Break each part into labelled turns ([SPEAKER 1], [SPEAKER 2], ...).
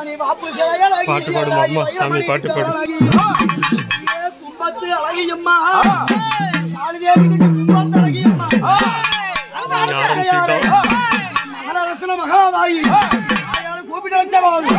[SPEAKER 1] நீ வாப்பு சிலையழகி,
[SPEAKER 2] பாட்டு பாடுமா, அம்மா, சாமி பாட்டு பாடு.
[SPEAKER 1] ஏ கும்பத்து அழகியம்மா காளிதேவிக்கு கும்பத்து அழகியம்மா
[SPEAKER 2] நீ ஆரம்பிச்சுக்கிட்டோம்
[SPEAKER 1] மகாரசன மகாதாயி ஆயாளு கூப்பிட்டு வச்சவாள்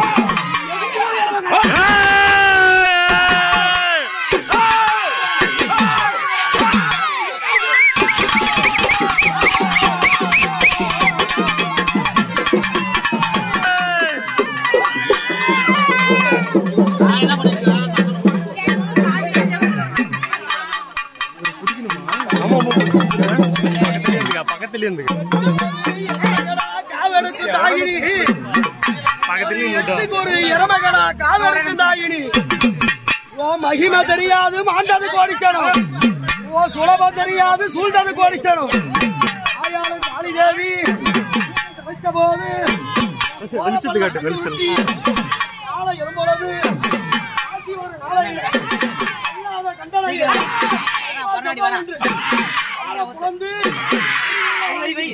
[SPEAKER 2] பக்கத்துலயே இருந்துக்க
[SPEAKER 1] காவெடுத்து தாயினி
[SPEAKER 2] பக்கத்துலயே இருந்துட்டோம்
[SPEAKER 1] வீட்டுக்கு ஒரு எரமகடா காவெடுத்து தாயினி ஓ மகிமை தெரியாது மாண்டது கோடிச்சனம் ஓ சுலபம் தெரியாது சூழ்ந்தது கோடிச்சனம் ஆயாளு காளிதேவி வைச்ச போது
[SPEAKER 2] வெளிச்சத்து காட்டு வெளிச்சம்
[SPEAKER 1] நாளை எழும்பொழுது ஆசி ஒரு நாளை இல்லாத கண்டனை
[SPEAKER 3] கண்ணாடி வரேன்.
[SPEAKER 1] ஆளை புலந்து
[SPEAKER 3] வை வை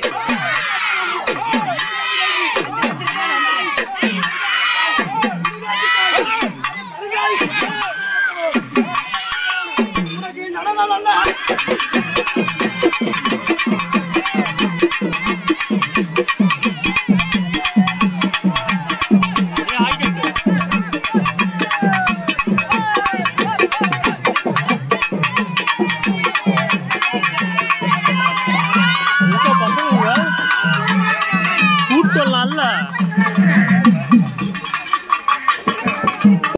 [SPEAKER 1] உனக்கு நடனம் அல்ல